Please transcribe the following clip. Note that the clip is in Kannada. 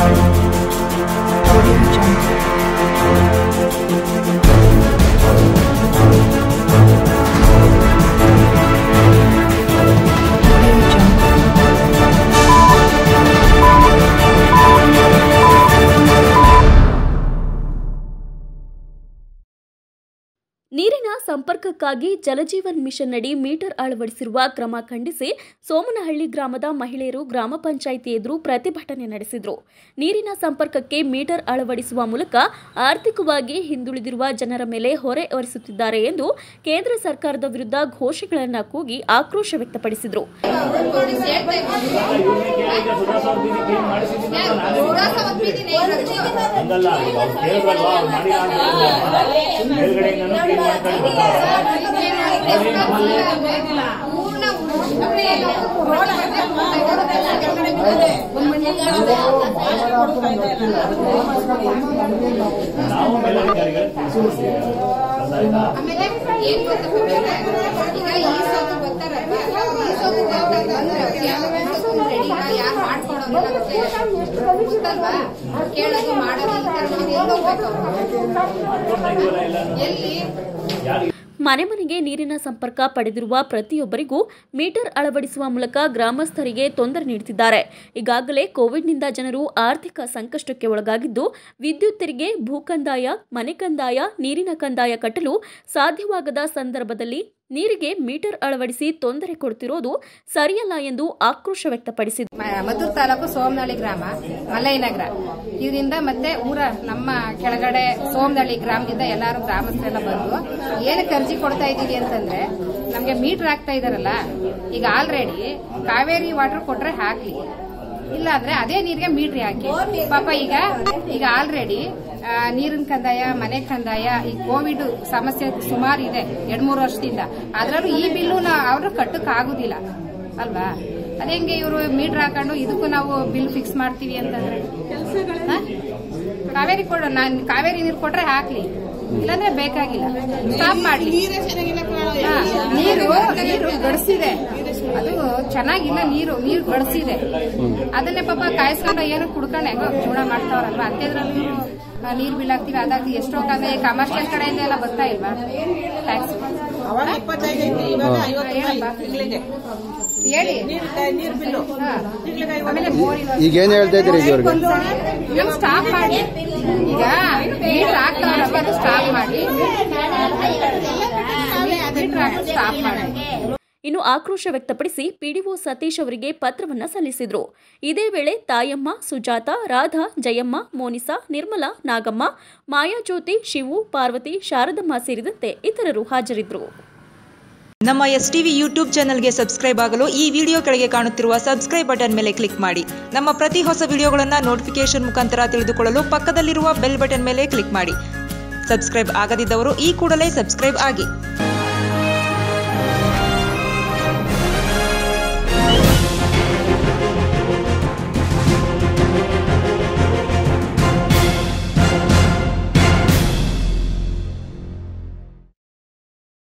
Audio Jungle. Audio Jungle. ನೀರಿನ ಸಂಪರ್ಕಕ್ಕಾಗಿ ಜಲಜೀವನ್ ಮಿಷನ್ ಅಡಿ ಮೀಟರ್ ಅಳವಡಿಸಿರುವ ಕ್ರಮ ಖಂಡಿಸಿ ಸೋಮನಹಳ್ಳಿ ಗ್ರಾಮದ ಮಹಿಳೆಯರು ಗ್ರಾಮ ಪಂಚಾಯಿತಿ ಎದುರು ಪ್ರತಿಭಟನೆ ನಡೆಸಿದರು ನೀರಿನ ಸಂಪರ್ಕಕ್ಕೆ ಮೀಟರ್ ಅಳವಡಿಸುವ ಮೂಲಕ ಆರ್ಥಿಕವಾಗಿ ಹಿಂದುಳಿದಿರುವ ಜನರ ಮೇಲೆ ಹೊರೆ ಹೊರಿಸುತ್ತಿದ್ದಾರೆ ಎಂದು ಕೇಂದ್ರ ಸರ್ಕಾರದ ವಿರುದ್ಧ ಘೋಷಣೆಗಳನ್ನು ಕೂಗಿ ಆಕ್ರೋಶ ವ್ಯಕ್ತಪಡಿಸಿದರು ಹಂಗಲ್ಲ ಈಗ ಅವ್ರು ಕೇಳಿದ್ರಲ್ವಾ ಅವ್ರು ಮಾಡಿಲ್ಲ ಅಂತ ಹೇಳಿದ್ರಲ್ವಾ? ಮೇಲ್ಗಡೆಯಿಂದನೂ ಕ್ಲೀನ್ ಮಾಡ್ಕೊಂಡು ಬರ್ತಾರೆ. ನಾವು ಮೇಲಧಿಕಾರಿಗಳಿಗೆ ತಿಳಿಸ್ಕೊಡ್ತೀವಿ ಅರ್ಥ ಆಯ್ತಾ? ಆಮೇಲೆ ಏನ್ ಗೊತ್ತಾ ಪಕ್ಕದ? ಈಗ ಈ ಸೋತು ಬರ್ತಾರಲ್ವಾ ಈ ಸೋತು ಬಂದ್ರೆ ಯಾರು ಯಾರು ಮಾಡ್ಕೊಡೋದಿಲ್ಲ ಮತ್ತೆ ಗೊತ್ತಲ್ವಾ ಕೇಳೋದು ಮಾಡೋದು ಈ ತರ ನಾವು ಎಲ್ಲಿ ಹೋಗ್ಬೇಕು ಎಲ್ಲಿ ಯಾರಿಗೆ ಮನೆ ಮನೆಗೆ ನೀರಿನ ಸಂಪರ್ಕ ಪಡೆದಿರುವ ಪ್ರತಿಯೊಬ್ಬರಿಗೂ ಮೀಟರ್ ಅಳವಡಿಸುವ ಮೂಲಕ ಗ್ರಾಮಸ್ಥರಿಗೆ ತೊಂದರೆ ನೀಡುತ್ತಿದ್ದಾರೆ ಈಗಾಗಲೇ ಕೋವಿಡ್ನಿಂದ ಜನರು ಆರ್ಥಿಕ ಸಂಕಷ್ಟಕ್ಕೆ ಒಳಗಾಗಿದ್ದು ವಿದ್ಯುತ್ ತೆರಿಗೆ ಭೂ ಕಂದಾಯ ಮನೆ ಕಂದಾಯ ನೀರಿನ ಕಂದಾಯ ಕಟ್ಟಲು ಸಾಧ್ಯವಾಗದ ಸಂದರ್ಭದಲ್ಲಿ ನೀರಿಗೆ ಮೀಟರ್ ಅಳವಡಿಸಿ ತೊಂದರೆ ಕೊಡುತ್ತಿರೋದು ಸರಿಯಲ್ಲ ಎಂದು ಆಕ್ರೋಶ ವ್ಯಕ್ತಪಡಿಸಿದರು ಮ- ಮದ್ದೂರು ತಾಲೂಕು ಸೋಮನಹಳ್ಳಿ ಗ್ರಾಮ ಮಲ್ಲಯ್ಯನಗರ ಇದರಿಂದ ಮತ್ತೆ ಊರ ನಮ್ಮ ಕೆಳಗಡೆ ಸೋಮನಹಳ್ಳಿ ಗ್ರಾಮದಿಂದ ಎಲ್ಲಾರು ಗ್ರಾಮಸ್ಥರೆಲ್ಲ ಬಂದು ಏನಕ್ಕೆ ಅರ್ಜಿ ಕೊಡ್ತಾ ಇದೀವಿ ಅಂತಂದ್ರೆ ನಮ್ಗೆ ಮೀಟರ್ ಹಾಕ್ತಾ ಇದಾರಲ್ಲ ಈಗ ಆಲ್ರೆಡಿ ಕಾವೇರಿ ವಾಟರ್ ಕೊಟ್ರೆ ಹಾಕ್ಲಿ ಇಲ್ಲ ಅಂದ್ರೆ ಅದೇ ನೀರಿಗೆ ಮೀಟ್ರಿ ಹಾಕಿ ಪಾಪ ಈಗ ಈಗ ಆಲ್ರೆಡಿ ನೀರಿನ ಕಂದಾಯ ಮನೆ ಕಂದಾಯ ಈ ಕೋವಿಡ್ ಸಮಸ್ಯೆ ಸುಮಾರು ಇದೆ ಎರಡ್ ಮೂರು ವರ್ಷದಿಂದ ಅದ್ರಲ್ಲೂ ಈ ಬಿಲ್ಲು ಅವರು ಕಟ್ಟಕ್ ಆಗುದಿಲ್ಲ ಅಲ್ವಾ ಅದೇಂಗೆ ಇವರು ಮೀಟರ್ ಹಾಕೊಂಡು ಇದಕ್ಕೂ ನಾವು ಬಿಲ್ ಫಿಕ್ಸ್ ಮಾಡ್ತೀವಿ ಅಂತಂದ್ರೆ ಹ? ಕಾವೇರಿ ಕೊಡು ನಾನ್ ಕಾವೇರಿ ನೀರು ಕೊಟ್ರೆ ಹಾಕ್ಲಿ ಇಲ್ಲಾಂದ್ರೆ ಬೇಕಾಗಿಲ್ಲ ಸ್ಟಾಪ್ ಮಾಡ್ಲಿ ಹಾ, ನೀರು ನೀರು ಗಡಿಸಿದೆ ಅದು ಚೆನ್ನಾಗಿಲ್ಲ ನೀರು ನೀರು ಗಡಿಸಿದೆ ಅದನ್ನೇ ಪಾಪ ಕಾಯಿಸ್ಕೊಂಡು ಏನೋ ಕುಡ್ಕೊಂಡು ಹೆಂಗೋ ಜೀವನ ಮಾಡ್ತಾವ್ರಲ್ವಾ ಅಂತಿದ್ರಲ್ಲಿ ನೀರ್ ಬಿಲ್ ಹಾಕ್ತೀವಿ ಅದಾಗ್ತಿ ಎಷ್ಟೋ ಕಾಲ ಕಮರ್ಷಿಯಲ್ ಕಡೆಯಿಂದ ಎಲ್ಲ ಬರ್ತಾ ಇಲ್ವಾ ಟ್ಯಾಕ್ಸ್ ಅವಾಗ ಇಪ್ಪತ್ತೈದು ಐತಿ ಇವಾಗ ಐವತ್ತು ರೂಪಾಯಿ ತಿಂಗಳಿಗೆ ಹೇಳಿ ನೀರ್ ನೀರ್ ಬಿಲ್ಲು ಹಾ. ತಿಂಗಳಿಗೆ ಐವತ್ತು ಆಮೇಲೆ ಬೋರ್ ಇರೋದು. ಈಗ ಏನ್ ಹೇಳ್ತಾ ಇದ್ದೀರಿ ಈಗ ಇವ್ರಿಗೆ ನಮ್ ಸ್ಟಾಪ್ ಮಾಡಿ ಈಗ ಮೀಟರ್ ಹಾಕ್ತಾರಲ್ವ ಅದು ಸ್ಟಾಪ್ ಮಾಡಿ ಮೀಟರ್ ಹಾಕೋದು ಸ್ಟಾಪ್ ಮಾಡಿ ಇನ್ನು ಆಕ್ರೋಶ ವ್ಯಕ್ತಪಡಿಸಿ ಪಿಡಿಒ ಸತೀಶ್ ಅವರಿಗೆ ಪತ್ರವನ್ನ ಸಲ್ಲಿಸಿದ್ರು ಇದೇ ವೇಳೆ ತಾಯಮ್ಮ ಸುಜಾತ ರಾಧಾ ಜಯಮ್ಮ ಮೋನಿಸಾ ನಿರ್ಮಲಾ ನಾಗಮ್ಮ ಮಾಯಾಜ್ಯೋತಿ ಶಿವು ಪಾರ್ವತಿ ಶಾರದಮ್ಮ ಸೇರಿದಂತೆ ಇತರರು ಹಾಜರಿದ್ದರು ನಮ್ಮ ಎಸ್ ಟಿವಿ ಯೂಟ್ಯೂಬ್ ಚಾನಲ್ಗೆ ಸಬ್ಸ್ಕ್ರೈಬ್ ಆಗಲು ಈ ವಿಡಿಯೋ ಕೆಳಗೆ ಕಾಣುತ್ತಿರುವ ಸಬ್ಸ್ಕ್ರೈಬ್ ಬಟನ್ ಮೇಲೆ ಕ್ಲಿಕ್ ಮಾಡಿ ನಮ್ಮ ಪ್ರತಿ ಹೊಸ ವಿಡಿಯೋಗಳನ್ನು ನೋಟಿಫಿಕೇಶನ್ ಮುಖಾಂತರ ತಿಳಿದುಕೊಳ್ಳಲು ಪಕ್ಕದಲ್ಲಿರುವ ಬೆಲ್ ಬಟನ್ ಮೇಲೆ ಕ್ಲಿಕ್ ಮಾಡಿ ಸಬ್ಸ್ಕ್ರೈಬ್ ಆಗದಿದ್ದವರು ಈ ಕೂಡಲೇ ಸಬ್ಸ್ಕ್ರೈಬ್ ಆಗಿ